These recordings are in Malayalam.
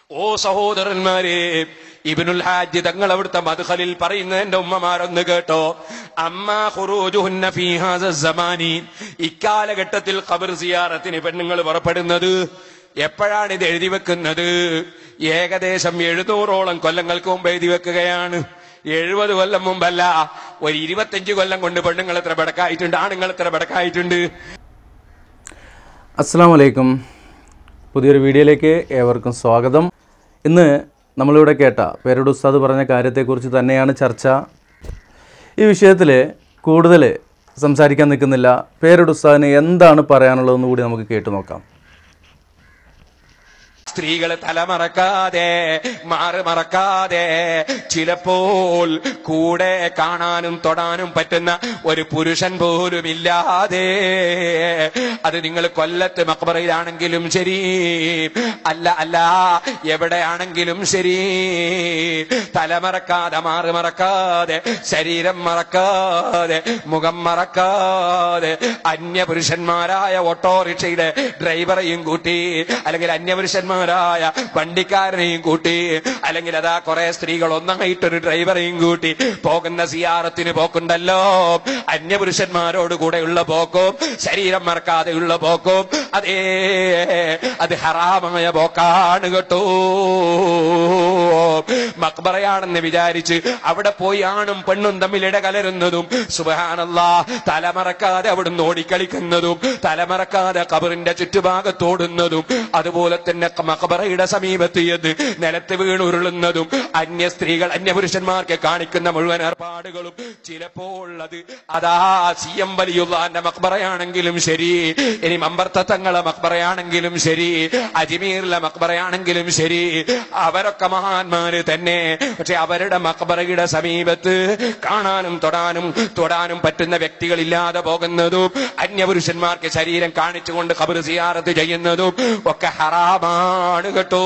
ഓ സഹോദരന്മാരെ ഇബിനുൽ ഹാജ് തങ്ങൾ അവിടുത്തെ മധുഹലിൽ പറയുന്ന എന്റെ ഉമ്മമാരൊന്ന് കേട്ടോ അമ്മാ ഖുറൂജുഹുന്ന ഫീ ഹാസ സമാനി ഇക്കാലഘട്ടത്തിൽ ഖബർ സിയാറത്തിന് പെണ്ണുങ്ങൾ പുറപ്പെടുന്നത് എപ്പോഴാണ് ഇത് എഴുതി വെക്കുന്നത് ഏകദേശം എഴുന്നൂറോളം കൊല്ലങ്ങൾക്ക് മുമ്പ് എഴുതി വെക്കുകയാണ് എഴുപത് കൊല്ലം മുമ്പല്ല ഒരു ഇരുപത്തഞ്ച് കൊല്ലം കൊണ്ട് പെണ്ണുങ്ങൾ എത്ര ബടക്കായിട്ടുണ്ട് ആണുങ്ങൾ എത്ര ബടക്കായിട്ടുണ്ട് അസ്സാം വലൈക്കും പുതിയൊരു വീഡിയോയിലേക്ക് ഏവർക്കും സ്വാഗതം ഇന്ന് നമ്മളിവിടെ കേട്ട പേരുടെ ഉസ്താദ് പറഞ്ഞ കാര്യത്തെക്കുറിച്ച് തന്നെയാണ് ചർച്ച ഈ വിഷയത്തിൽ കൂടുതൽ സംസാരിക്കാൻ നിൽക്കുന്നില്ല പേരുടെ ഉസ്താദിന് എന്താണ് പറയാനുള്ളതെന്ന് കൂടി നമുക്ക് കേട്ടു നോക്കാം സ്ത്രീകൾ തലമറക്കാതെ മാറി മറക്കാതെ ചിലപ്പോൾ കൂടെ കാണാനും തൊടാനും പറ്റുന്ന ഒരു പുരുഷൻ പോലും ഇല്ലാതെ അത് നിങ്ങൾ കൊല്ലത്ത് മക്ബറയിലാണെങ്കിലും ശരി അല്ല അല്ല എവിടെയാണെങ്കിലും ശരി തലമറക്കാതെ മാറി മറക്കാതെ ശരീരം മറക്കാതെ മുഖം മറക്കാതെ അന്യപുരുഷന്മാരായ ഓട്ടോറിക്ഷയുടെ ഡ്രൈവറെയും കൂട്ടി അല്ലെങ്കിൽ അന്യപുരുഷന്മാരായ വണ്ടിക്കാരനെയും കൂട്ടി അല്ലെങ്കിൽ അതാ കുറെ സ്ത്രീകൾ ഒന്നായിട്ടൊരു ഡ്രൈവറെയും കൂട്ടി പോകുന്ന സിയാറത്തിന് പോക്കുണ്ടല്ലോ അന്യപുരുഷന്മാരോട് കൂടെയുള്ള പോക്കും ശരീരം മറക്കാതെയുള്ള പോക്കും അതേ അത് ഹറാമായ പോക്കാണ് കേട്ടോ മക്ബറയാണെന്ന് വിചാരിച്ച് അവിടെ പോയി ആണും പെണ്ണും തമ്മിൽ ഇടകലരുന്നതും സുബഹാനല്ലാ തലമറക്കാതെ അവിടുന്ന് ഓടിക്കളിക്കുന്നതും തലമറക്കാതെ കബറിന്റെ ചുറ്റുഭാഗത്തോടുന്നതും അതുപോലെ തന്നെ മക്ബറയുടെ സമീപത്ത് എത് നിലത്ത് വീണുരുളുന്നതും അന്യ സ്ത്രീകൾ അന്യപുരുഷന്മാർക്ക് കാണിക്കുന്ന മുഴുവൻ ഏർപ്പാടുകളും ചിലപ്പോൾ അത് അതാ സി എം വലിയുള്ളാന്റെ മക്ബറയാണെങ്കിലും ശരി ഇനി മമ്പർത്തങ്ങളെ മക്ബറയാണെങ്കിലും ശരി അജ്മീറിലെ മക്ബറയാണെങ്കിലും ശരി അവരൊക്കെ മഹാന്മാര് തന്നെ പക്ഷെ അവരുടെ മക്ബറയുടെ സമീപത്ത് കാണാനും തൊടാനും തൊടാനും പറ്റുന്ന വ്യക്തികളില്ലാതെ പോകുന്നതും അന്യപുരുഷന്മാർക്ക് ശരീരം കാണിച്ചുകൊണ്ട് ഖബർ സിയാറത്ത് ചെയ്യുന്നതും ഒക്കെ ഹറാമാണ് കേട്ടോ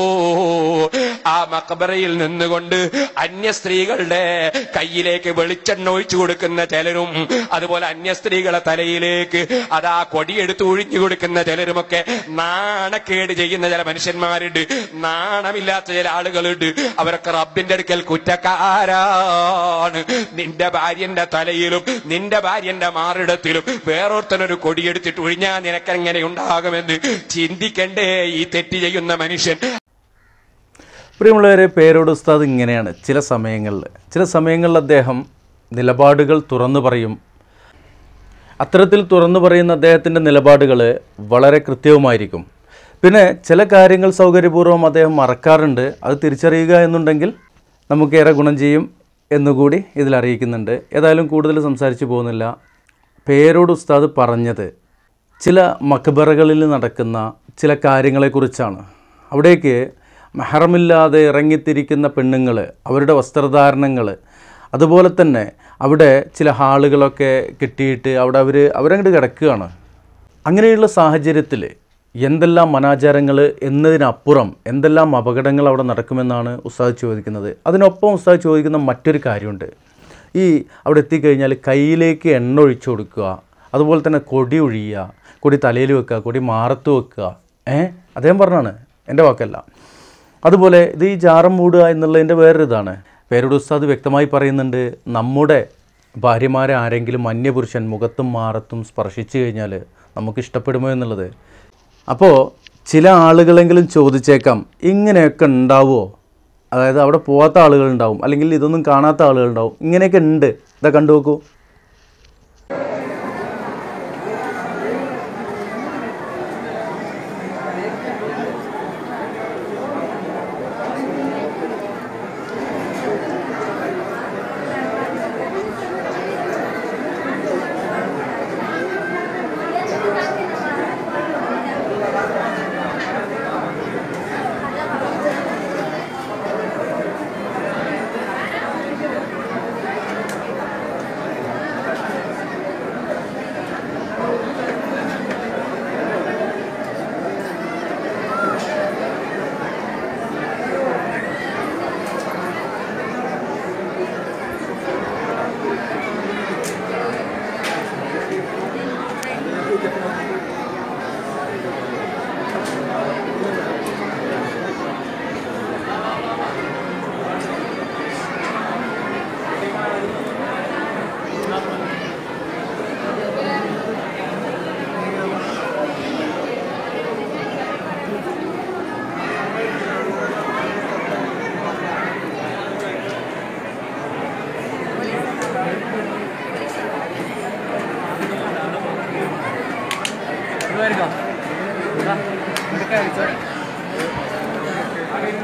ആ മക്ബറയിൽ നിന്നുകൊണ്ട് അന്യ സ്ത്രീകളുടെ കയ്യിലേക്ക് വെളിച്ചെണ്ണ ഒഴിച്ചു കൊടുക്കുന്ന ചിലരും അതുപോലെ അന്യ സ്ത്രീകളെ തലയിലേക്ക് അതാ കൊടിയെടുത്ത് ഒഴിഞ്ഞു കൊടുക്കുന്ന ചിലരുമൊക്കെ നാണക്കേട് ചെയ്യുന്ന ചില മനുഷ്യന്മാരുണ്ട് നാണമില്ലാത്ത ചില ആളുകളുണ്ട് അവരൊക്കെ റബ്ബിന്റെ അടുക്കൽ കുറ്റക്കാരാണ് നിന്റെ ഭാര്യന്റെ തലയിലും നിന്റെ ഭാര്യന്റെ മാറിടത്തിലും വേറൊരുത്തനൊരു കൊടിയെടുത്തിട്ട് ഒഴിഞ്ഞാൽ നിനക്കെങ്ങനെ ഉണ്ടാകുമെന്ന് ചിന്തിക്കണ്ടേ ഈ തെറ്റ് ചെയ്യുന്ന മനുഷ്യൻ പ്രിയമുള്ളവരെ പേരോട് ഉസ്താദ് ഇങ്ങനെയാണ് ചില സമയങ്ങളിൽ ചില സമയങ്ങളിൽ അദ്ദേഹം നിലപാടുകൾ തുറന്നു പറയും അത്തരത്തിൽ തുറന്നു പറയുന്ന അദ്ദേഹത്തിൻ്റെ നിലപാടുകൾ വളരെ കൃത്യവുമായിരിക്കും പിന്നെ ചില കാര്യങ്ങൾ സൗകര്യപൂർവ്വം അദ്ദേഹം മറക്കാറുണ്ട് അത് തിരിച്ചറിയുക എന്നുണ്ടെങ്കിൽ നമുക്കേറെ ഗുണം ചെയ്യും എന്നുകൂടി ഇതിൽ അറിയിക്കുന്നുണ്ട് ഏതായാലും കൂടുതൽ സംസാരിച്ചു പോകുന്നില്ല പേരോട് ഉസ്താദ് പറഞ്ഞത് ചില മക്ബറകളിൽ നടക്കുന്ന ചില കാര്യങ്ങളെക്കുറിച്ചാണ് അവിടേക്ക് മെഹറമില്ലാതെ ഇറങ്ങിത്തിരിക്കുന്ന പെണ്ണുങ്ങൾ അവരുടെ വസ്ത്രധാരണങ്ങൾ അതുപോലെ തന്നെ അവിടെ ചില ഹാളുകളൊക്കെ കിട്ടിയിട്ട് അവിടെ അവർ അവരങ്ങോട്ട് കിടക്കുകയാണ് അങ്ങനെയുള്ള സാഹചര്യത്തിൽ എന്തെല്ലാം അനാചാരങ്ങൾ എന്നതിനപ്പുറം എന്തെല്ലാം അപകടങ്ങൾ അവിടെ നടക്കുമെന്നാണ് ഉസ്താദ് ചോദിക്കുന്നത് അതിനൊപ്പം ഉസ്താദ് ചോദിക്കുന്ന മറ്റൊരു കാര്യമുണ്ട് ഈ അവിടെ എത്തിക്കഴിഞ്ഞാൽ കയ്യിലേക്ക് എണ്ണ ഒഴിച്ചു കൊടുക്കുക അതുപോലെ തന്നെ കൊടി ഒഴിയുക കൊടി തലയിൽ വെക്കുക കൊടി മാറത്ത് വെക്കുക ഏ അദ്ദേഹം പറഞ്ഞാണ് എൻ്റെ വാക്കല്ല അതുപോലെ ഇത് ഈ ജാറം മൂടുക എന്നുള്ളതിൻ്റെ വേറൊരു ഇതാണ് പേരുടെ ഉസ്താദ് വ്യക്തമായി പറയുന്നുണ്ട് നമ്മുടെ ഭാര്യമാരെ ആരെങ്കിലും അന്യപുരുഷൻ മുഖത്തും മാറത്തും സ്പർശിച്ചു കഴിഞ്ഞാൽ നമുക്ക് ഇഷ്ടപ്പെടുമോ എന്നുള്ളത് അപ്പോൾ ചില ആളുകളെങ്കിലും ചോദിച്ചേക്കാം ഇങ്ങനെയൊക്കെ ഉണ്ടാവുമോ അതായത് അവിടെ പോകാത്ത ആളുകളുണ്ടാവും അല്ലെങ്കിൽ ഇതൊന്നും കാണാത്ത ആളുകളുണ്ടാവും ഇങ്ങനെയൊക്കെ ഉണ്ട് ഇതാ കണ്ടു നോക്കൂ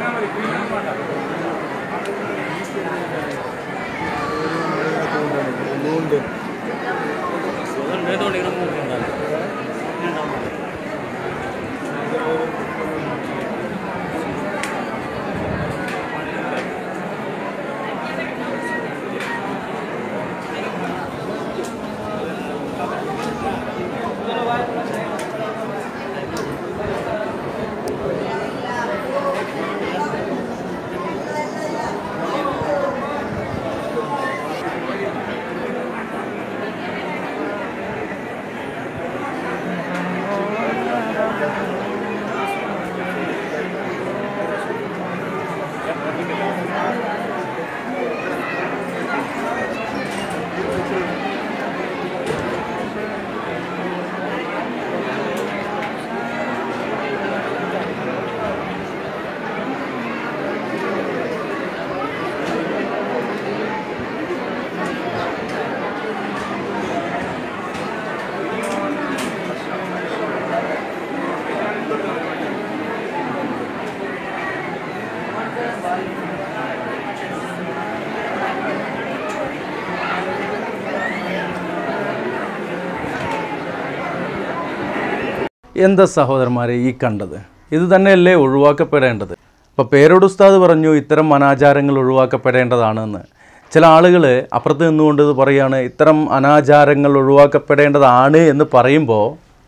എന്താ സഹോദരന്മാരെ ഈ കണ്ടത് ഇത് തന്നെയല്ലേ ഒഴിവാക്കപ്പെടേണ്ടത് ഇപ്പോൾ പേരോട് ഉസ്താദ് പറഞ്ഞു ഇത്തരം അനാചാരങ്ങൾ ഒഴിവാക്കപ്പെടേണ്ടതാണെന്ന് ചില ആളുകൾ അപ്പുറത്ത് നിന്നുകൊണ്ട് ഇത് പറയാണ് ഇത്തരം അനാചാരങ്ങൾ ഒഴിവാക്കപ്പെടേണ്ടതാണ് എന്ന് പറയുമ്പോൾ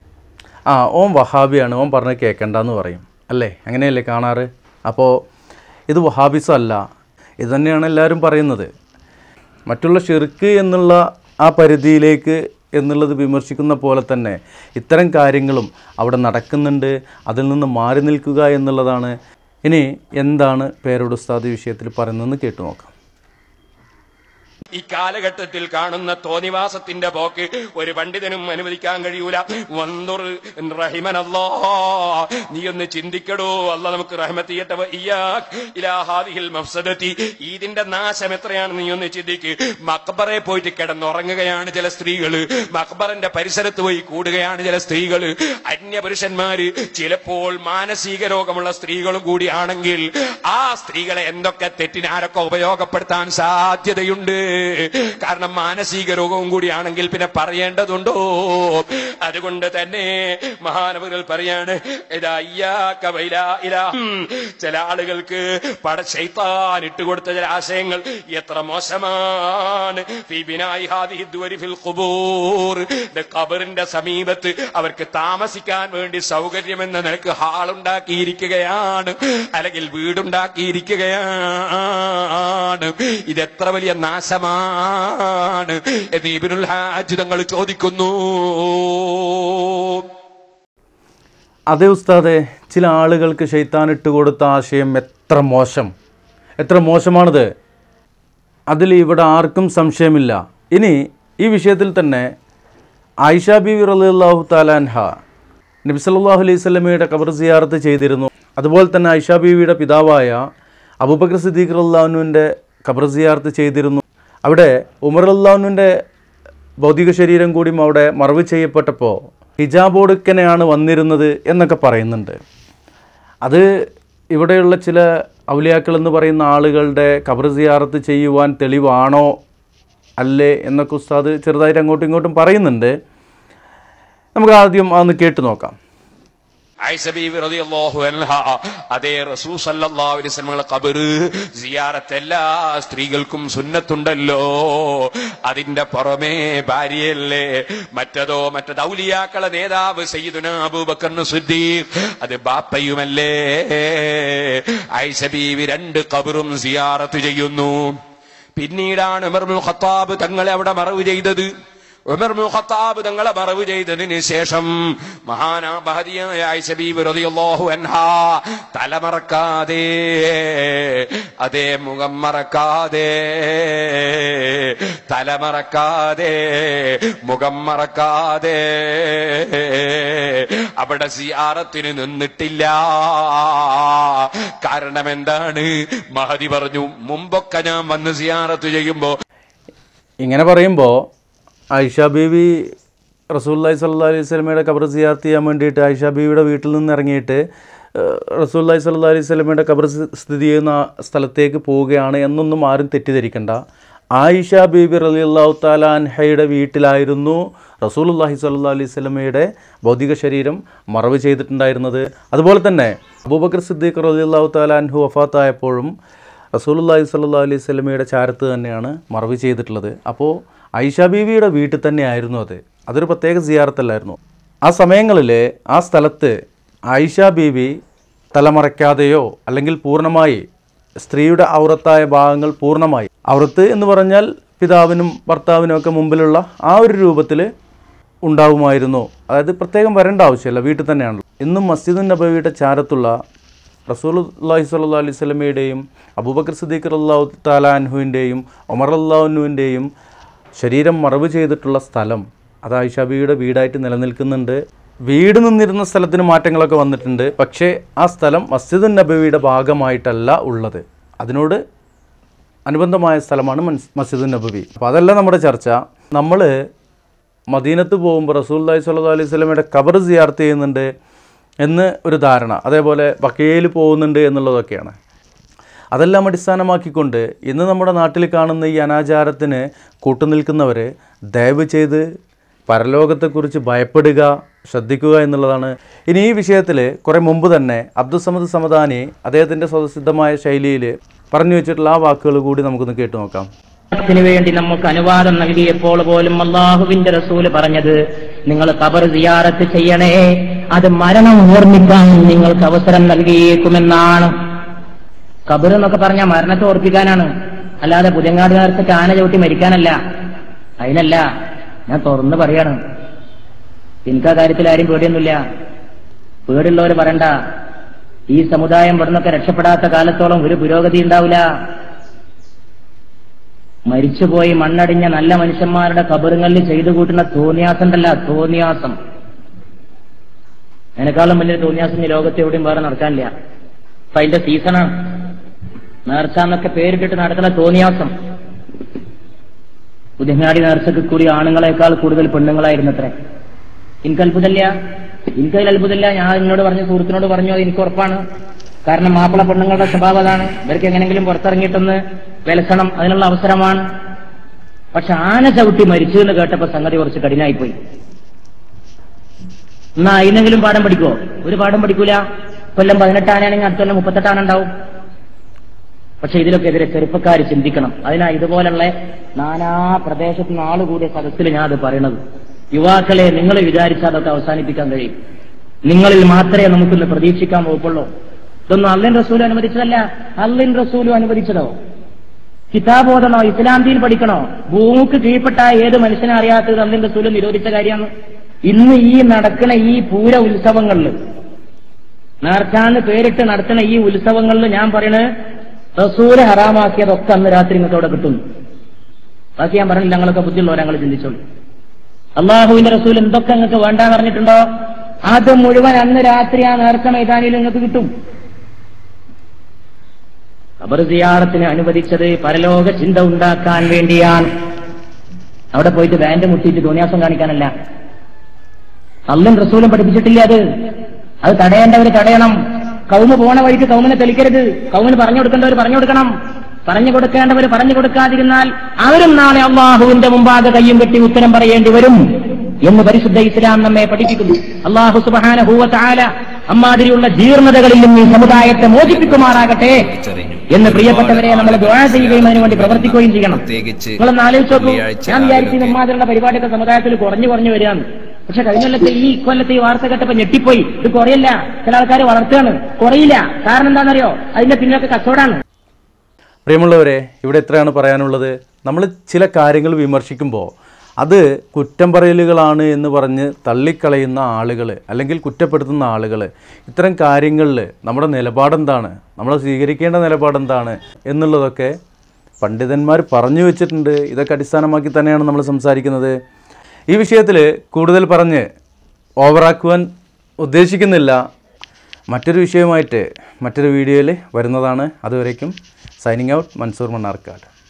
ആ ഓൻ വഹാബിയാണ് ഓൻ പറഞ്ഞ് കേൾക്കണ്ടെന്ന് പറയും അല്ലേ അങ്ങനെയല്ലേ കാണാറ് അപ്പോൾ ഇത് വഹാബിസം അല്ല ഇത് തന്നെയാണ് എല്ലാവരും പറയുന്നത് മറ്റുള്ള ഷിർക്ക് എന്നുള്ള ആ പരിധിയിലേക്ക് എന്നുള്ളത് വിമർശിക്കുന്ന പോലെ തന്നെ ഇത്തരം കാര്യങ്ങളും അവിടെ നടക്കുന്നുണ്ട് അതിൽ നിന്ന് മാറി നിൽക്കുക എന്നുള്ളതാണ് ഇനി എന്താണ് പേരോട് ഉസ്താദ് വിഷയത്തിൽ പറയുന്നതെന്ന് കേട്ടു നോക്കാം ഈ കാലഘട്ടത്തിൽ കാണുന്ന തോന്നിവാസത്തിന്റെ പോക്ക് ഒരു പണ്ഡിതനും അനുവദിക്കാൻ കഴിയൂല വന്തുർ റഹിമനല്ലോ നീ ഒന്ന് ചിന്തിക്കടോ അല്ല നമുക്ക് റഹ്മത്തിയട്ട ഇലാഹാദിഹിൽ മഫ്സദത്തി ഇതിന്റെ നാശം എത്രയാണ് നീ ഒന്ന് ചിന്തിക്ക് മക്ബറെ പോയിട്ട് കിടന്നുറങ്ങുകയാണ് ചില സ്ത്രീകള് മക്ബറിന്റെ പരിസരത്ത് പോയി കൂടുകയാണ് ചില സ്ത്രീകള് അന്യപുരുഷന്മാര് ചിലപ്പോൾ മാനസിക രോഗമുള്ള സ്ത്രീകളും കൂടിയാണെങ്കിൽ ആ സ്ത്രീകളെ എന്തൊക്കെ തെറ്റിനാരൊക്കെ ഉപയോഗപ്പെടുത്താൻ സാധ്യതയുണ്ട് കാരണം മാനസിക രോഗവും കൂടിയാണെങ്കിൽ പിന്നെ പറയേണ്ടതുണ്ടോ അതുകൊണ്ട് തന്നെ മഹാനവകൾ പറയാണ് ഇതാ ഇയ്യാക്ക വൈലാ ഇലാ. ഉം. ചില ആളുകൾക്ക് പട ശൈത്താൻ ഇട്ടുകൊടുത്ത ചില ആശയങ്ങൾ എത്ര മോശമാണ് ഫീ ബിനായി ഹാദിഹി ദുവരി ഫിൽ ഖുബൂർ. ഇത് ഖബറിന്റെ സമീപത്ത് അവർക്ക് താമസിക്കാൻ വേണ്ടി സൗകര്യമെന്ന നിലക്ക് ഹാളുണ്ടാക്കിയിരിക്കുകയാണ് അല്ലെങ്കിൽ വീടുണ്ടാക്കിയിരിക്കുകയാണ് ഇത് എത്ര വലിയ നാശമാണ് എന്ന് ഇബ്നുൽ ഹാജ് തങ്ങൾ ചോദിക്കുന്നു അതേ ഉസ്താദെ ചില ആളുകൾക്ക് ഷെയ്ത്താൻ ഇട്ട് കൊടുത്ത ആശയം എത്ര മോശം എത്ര മോശമാണിത് അതിൽ ഇവിടെ ആർക്കും സംശയമില്ല ഇനി ഈ വിഷയത്തിൽ തന്നെ ആയിഷ ബി റളിയല്ലാഹു താലാൻഹ നബി സല്ലല്ലാഹു അലൈഹി സ്വലമയുടെ ഖബർ സിയാറത്ത് ചെയ്തിരുന്നു അതുപോലെ തന്നെ ആയിഷ ബീവിയുടെ പിതാവായ അബൂബക്കർ സിദ്ദീഖ് റല്ലാഹുവിൻ്റെ ഖബർ സിയാറത്ത് ചെയ്തിരുന്നു അവിടെ ഉമർ അള്ളാഹുവിൻ്റെ ഭൗതിക ശരീരം കൂടിയും അവിടെ മറവ് ചെയ്യപ്പെട്ടപ്പോൾ ഹിജാബോടുക്കനെയാണ് വന്നിരുന്നത് എന്നൊക്കെ പറയുന്നുണ്ട് അത് ഇവിടെയുള്ള ചില ഔലിയാക്കൾ എന്ന് പറയുന്ന ആളുകളുടെ ഖബർ സിയാറത്ത് ചെയ്യുവാൻ തെളിവാണോ അല്ലേ എന്നൊക്കെ ഉസ്താദ് ചെറുതായിട്ട് അങ്ങോട്ടും ഇങ്ങോട്ടും പറയുന്നുണ്ട് നമുക്ക് ആദ്യം അതൊന്ന് കേട്ടു നോക്കാം ആയിഷ ബീവി റളിയല്ലാഹു അൻഹ അതേ റസൂൽ സല്ലല്ലാഹു അലൈഹി വസല്ലമയുടെ ഖബർ സിയാറത്ത് എല്ലാ സ്ത്രീകൾക്കും സുന്നത്തുണ്ടല്ലോ അതിന്റെ പുറമേ ഭാര്യയല്ലേ മറ്റതോ മറ്റത് ഔലിയാക്കളെ നേതാവ് സയ്യിദുന അബൂബക്കർ സിദ്ദീഖ് അത് ബാപ്പയുമല്ലേ ആയിഷ ബീവി രണ്ട് ഖബറും സിയാറത്ത് ചെയ്യുന്നു പിന്നീടാണ് ഉമർ ഇബ്നുൽ ഖത്താബ് തങ്ങളെ അവിടെ മറവ് ചെയ്തത് ഉമർ ഇബ്നുൽ ഖത്താബ് തങ്ങളെ മറവ് ചെയ്തതിന് ശേഷം മഹാനാ ബഹദിയായ ആയിഷ ബീബി റളിയല്ലാഹു അൻഹാ തലമറക്കാതെ അതേ മുഖം മറക്കാതെ തലമറക്കാതെ മുഖം മറക്കാതെ അവിടെ സിയാറത്തിന് നിന്നിട്ടില്ല കാരണം എന്താണ് മഹദി പറഞ്ഞു മുമ്പൊക്കെ ഞാൻ വന്ന് സിയാറത്ത് ചെയ്യുമ്പോ ഇങ്ങനെ പറയുമ്പോൾ ആയിഷ ബീവി റസൂല്ലായി സല്ലാ അലൈഹി സ്വലമയുടെ ഖബർ സിയാർത്ത് ചെയ്യാൻ വേണ്ടിയിട്ട് ആയിഷ ബീവിയുടെ വീട്ടിൽ നിന്ന് ഇറങ്ങിയിട്ട് റസൂല്ലായി സല്ലാ അലൈഹി സ്വലമയുടെ ഖബർ സ്ഥി- സ്ഥിതി ചെയ്യുന്ന ആ സ്ഥലത്തേക്ക് പോവുകയാണ് എന്നൊന്നും ആരും തെറ്റിദ്ധരിക്കണ്ട ആയിഷ ബീബി റലി അള്ളാഹു താലാൻഹയുടെ വീട്ടിലായിരുന്നു റസൂലുല്ലാഹി സ്വല്ലാ അലൈഹി സ്വലമയുടെ ഭൗതിക ശരീരം മറവ് ചെയ്തിട്ടുണ്ടായിരുന്നത് അതുപോലെ തന്നെ അബൂബക്കർ സിദ്ദീഖ് റലി അള്ളാഹു താലാൻഹു വഫാത്തായപ്പോഴും റസൂലുല്ലാഹി സ്വല്ലല്ലാഹു അലൈഹി സ്വലമയുടെ ചാരത്ത് തന്നെയാണ് മറവ് ചെയ്തിട്ടുള്ളത് അപ്പോൾ ഐഷ ബീവിയുടെ വീട്ടിൽ തന്നെയായിരുന്നു അത് അതൊരു പ്രത്യേക സിയാറത്തല്ലായിരുന്നു ആ സമയങ്ങളിൽ ആ സ്ഥലത്ത് ആയിഷ ബീവി തലമറയ്ക്കാതെയോ അല്ലെങ്കിൽ പൂർണ്ണമായി സ്ത്രീയുടെ ഔറത്തായ ഭാഗങ്ങൾ പൂർണ്ണമായി ഔറത്ത് എന്ന് പറഞ്ഞാൽ പിതാവിനും ഭർത്താവിനും ഒക്കെ മുമ്പിലുള്ള ആ ഒരു രൂപത്തിൽ ഉണ്ടാവുമായിരുന്നു അതായത് പ്രത്യേകം വരേണ്ട ആവശ്യമില്ല വീട്ടിൽ തന്നെയാണല്ലോ ഇന്നും മസ്ജിദുൻ നബവിയുടെ ചാരത്തുള്ള റസൂലുല്ലാഹി സ്വല്ലല്ലാഹു അലൈഹി സ്വലമയുടെയും അബൂബക്കർ സിദ്ദീഖ് അള്ളാഹു താലാൻഹുവിൻ്റെയും ഒമർ അള്ളാഹുനുവിൻ്റെയും ശരീരം മറവ് ചെയ്തിട്ടുള്ള സ്ഥലം അത് ആയിഷാബിയുടെ വീടായിട്ട് നിലനിൽക്കുന്നുണ്ട് വീട് നിന്നിരുന്ന സ്ഥലത്തിന് മാറ്റങ്ങളൊക്കെ വന്നിട്ടുണ്ട് പക്ഷേ ആ സ്ഥലം മസ്ജിദുൻ നബവിയുടെ ഭാഗമായിട്ടല്ല ഉള്ളത് അതിനോട് അനുബന്ധമായ സ്ഥലമാണ് മൻസ് മസ്ജിദുൻ നബവി അപ്പോൾ അതല്ല നമ്മുടെ ചർച്ച നമ്മൾ മദീനത്ത് പോകുമ്പോൾ റസൂല്ലായി സ്വല്ലല്ലാഹു അലൈഹി സ്വലമയുടെ ഖബർ സിയാർത്ത് ചെയ്യുന്നുണ്ട് എന്ന് ഒരു ധാരണ അതേപോലെ ബക്കയിൽ പോകുന്നുണ്ട് എന്നുള്ളതൊക്കെയാണ് അതെല്ലാം അടിസ്ഥാനമാക്കിക്കൊണ്ട് ഇന്ന് നമ്മുടെ നാട്ടിൽ കാണുന്ന ഈ അനാചാരത്തിന് കൂട്ടുനിൽക്കുന്നവർ ദയവ് ചെയ്ത് പരലോകത്തെക്കുറിച്ച് ഭയപ്പെടുക ശ്രദ്ധിക്കുക എന്നുള്ളതാണ് ഇനി ഈ വിഷയത്തിൽ കുറേ മുമ്പ് തന്നെ അബ്ദുസമദ് സമദാനി അദ്ദേഹത്തിൻ്റെ സ്വതസിദ്ധമായ ശൈലിയിൽ പറഞ്ഞു വെച്ചിട്ടുള്ള ആ വാക്കുകൾ കൂടി നമുക്കൊന്ന് കേട്ടു നോക്കാം ത്തിന് വേണ്ടി നമുക്ക് അനുവാദം നൽകിയപ്പോൾ പോലും അള്ളാഹുവിന്റെ റസൂല് പറഞ്ഞത് നിങ്ങൾ കബർ സിയാറത്ത് ചെയ്യണേ അത് മരണം ഓർമ്മിക്കാൻ നിങ്ങൾക്ക് അവസരം നൽകിയേക്കുമെന്നാണ് കബർ എന്നൊക്കെ പറഞ്ഞാൽ മരണത്തെ ഓർപ്പിക്കാനാണ് അല്ലാതെ പുതിയങ്ങാട് നേരത്തെ ആന ചവിട്ടി മരിക്കാനല്ല അതിനല്ല ഞാൻ തുറന്ന് പറയാണ് എനിക്ക് ആ കാര്യത്തിൽ ആരും പേടിയൊന്നുമില്ല പേടിയുള്ളവർ പറയണ്ട ഈ സമുദായം ഇവിടുന്നൊക്കെ രക്ഷപ്പെടാത്ത കാലത്തോളം ഒരു പുരോഗതി ഉണ്ടാവില്ല മരിച്ചുപോയി മണ്ണടിഞ്ഞ നല്ല മനുഷ്യന്മാരുടെ കബറുങ്ങളിൽ ചെയ്തു കൂട്ടുന്ന തോന്നിയാസം ഉണ്ടല്ല തോന്നിയാസം അതിനേക്കാളും വലിയ തോന്നിയാസം ഈ ലോകത്ത് എവിടെയും വേറെ നടക്കാനില്ല അപ്പൊ അതിന്റെ സീസണാണ് നേർച്ച എന്നൊക്കെ പേരിട്ടിട്ട് നടക്കുന്ന തോന്നിയാസം പുതിയങ്ങാടി നേർച്ചക്ക് കൂടി ആണുങ്ങളെക്കാൾ കൂടുതൽ പെണ്ണുങ്ങളായിരുന്നു അത്രേ എനിക്ക് അത്ഭുതമില്ല എനിക്കതിൽ അത്ഭുതമില്ല ഞാൻ എന്നോട് പറഞ്ഞ സുഹൃത്തിനോട് പറഞ്ഞു അത് എനിക്ക് ഉറപ്പാണ് കാരണം മാപ്പിള പെണ്ണുങ്ങളുടെ സ്വഭാവം അതാണ് ഇവർക്ക് എങ്ങനെങ്കിലും പുറത്തിറങ്ങിയിട്ടൊന്ന് വിലസണം അതിനുള്ള അവസരമാണ് പക്ഷെ ആന ചവിട്ടി മരിച്ചു എന്ന് കേട്ടപ്പോ സംഗതി കുറച്ച് കഠിനായിപ്പോയി എന്നാ അതിനെങ്കിലും പാഠം പഠിക്കുവോ ഒരു പാഠം പഠിക്കൂല കൊല്ലം പതിനെട്ട് ആനയാണെങ്കിൽ അടുത്ത കൊല്ലം മുപ്പത്തെട്ട് ആന ഉണ്ടാവും പക്ഷെ ഇതിലൊക്കെ എതിരെ ചെറുപ്പക്കാർ ചിന്തിക്കണം അതിനാ ഇതുപോലുള്ള നാനാ പ്രദേശത്തു നിന്ന് ആളുകൂടിയ സദസ്സിൽ ഞാൻ അത് പറയണത് യുവാക്കളെ നിങ്ങൾ വിചാരിച്ചാൽ അതൊക്കെ അവസാനിപ്പിക്കാൻ കഴിയും നിങ്ങളിൽ മാത്രമേ നമുക്കിന്ന് പ്രതീക്ഷിക്കാൻ പോകുള്ളൂ ഇതൊന്നും അല്ലിൻ റസൂലും അനുവദിച്ചതല്ല അല്ലിൻ റസൂലും അനുവദിച്ചതോ കിതാബ് ഓതണോ ഇസ്ലാം ദീൻ പഠിക്കണോ ഭൂമിക്ക് കീഴ്പ്പെട്ട ഏത് മനുഷ്യനെ അറിയാത്തത് അല്ലിൻ റസൂലും നിരോധിച്ച കാര്യമാണ് ഇന്ന് ഈ നടക്കുന്ന ഈ പൂര ഉത്സവങ്ങളിൽ നേർച്ചാന്ന് പേരിട്ട് നടത്തുന്ന ഈ ഉത്സവങ്ങളിൽ ഞാൻ പറയണത് റസൂല് ഹറാമാക്കിയതൊക്കെ അന്ന് രാത്രി ഇങ്ങോട്ടോടെ കിട്ടുന്നു ബാക്കി ഞാൻ പറഞ്ഞില്ല ഞങ്ങളൊക്കെ ബുദ്ധിയുള്ളവർ ഞങ്ങൾ ചിന്തിച്ചോളൂ അള്ളാഹുവിന്റെ റസൂൽ എന്തൊക്കെ നിങ്ങൾക്ക് വേണ്ടാന്ന് പറഞ്ഞിട്ടുണ്ടോ അത് മുഴുവൻ അന്ന് രാത്രി ആ നേർച്ച മൈതാനിയിൽ നിങ്ങൾക്ക് കിട്ടും ഖബർ സിയാറത്തിന് അനുവദിച്ചത് പരലോക ചിന്ത ഉണ്ടാക്കാൻ വേണ്ടിയാണ് അവിടെ പോയിട്ട് ബാൻഡ് മുട്ടിയിട്ട് തോന്നിയാസം കാണിക്കാനല്ല അല്ലും റസൂലും പഠിപ്പിച്ചിട്ടില്ല അത് അത് തടയേണ്ടവർ തടയണം കൗമ് പോണ വഴിക്ക് കൗമിനെ തെളിക്കരുത് കൗമിന് പറഞ്ഞു കൊടുക്കേണ്ടവർ പറഞ്ഞു കൊടുക്കണം പറഞ്ഞു കൊടുക്കേണ്ടവർ പറഞ്ഞു കൊടുക്കാതിരുന്നാൽ അവരും നാളെ അള്ളാഹുവിന്റെ മുമ്പാകെ കയ്യും കെട്ടി ഉത്തരം പറയേണ്ടി വരും എന്ന് പരിശുദ്ധ ഇസ്ലാം നമ്മെ പഠിപ്പിക്കുന്നു അള്ളാഹു സുബാനഹൂവത്താല അമ്മാതിരിയുള്ള ജീർണതകളിൽ നിന്ന് ഈ സമുദായത്തെ മോചിപ്പിക്കുമാറാകട്ടെ എന്ന് പ്രിയപ്പെട്ടവരെ നമ്മൾ ദ്വാ ചെയ്യുകയും അതിനുവേണ്ടി പ്രവർത്തിക്കുകയും ചെയ്യണം പ്രത്യേകിച്ച് നിങ്ങളൊന്ന് ആലോചിച്ച് നോക്കൂ വെള്ളിയാഴ്ച ഞാൻ വിചാരിച്ചു ആളുകൾക്ക് ഇമ്മാതിരിയുള്ള പരിപാടിയൊക്കെ സമുദായത്തിൽ കുറഞ്ഞു കുറഞ്ഞു വരികയാണ് പക്ഷെ കഴിഞ്ഞ കൊല്ലത്തെ ഈ കൊല്ലത്തെ ഈ വാർത്ത കേട്ടപ്പോ ഞെട്ടിപ്പോയി ഇത് കുറയില്ല ചില ആൾക്കാർ വളർത്തുകയാണ് കുറയില്ല കാരണം എന്താണെന്നറിയോ അതിന്റെ പിന്നിലൊക്കെ കച്ചവടാണ് പ്രിയമുള്ളവരെ ഇവിടെ എത്രയാണ് പറയാനുള്ളത് നമ്മൾ ചില കാര്യങ്ങൾ വിമർശിക്കുമ്പോൾ അത് കുറ്റം പറയലുകളാണ് എന്ന് പറഞ്ഞ് തള്ളിക്കളയുന്ന ആളുകൾ അല്ലെങ്കിൽ കുറ്റപ്പെടുത്തുന്ന ആളുകൾ ഇത്തരം കാര്യങ്ങളിൽ നമ്മുടെ നിലപാടെന്താണ് നമ്മൾ സ്വീകരിക്കേണ്ട നിലപാടെന്താണ് എന്നുള്ളതൊക്കെ പണ്ഡിതന്മാർ പറഞ്ഞു വെച്ചിട്ടുണ്ട് ഇതൊക്കെ അടിസ്ഥാനമാക്കി തന്നെയാണ് നമ്മൾ സംസാരിക്കുന്നത് ഈ വിഷയത്തിൽ കൂടുതൽ പറഞ്ഞ് ഓവറാക്കുവാൻ ഉദ്ദേശിക്കുന്നില്ല മറ്റൊരു വിഷയമായിട്ട് മറ്റൊരു വീഡിയോയിൽ വരുന്നതാണ് അതുവരേക്കും സൈനിങ് ഔട്ട് മൻസൂർ മണ്ണാർക്കാട്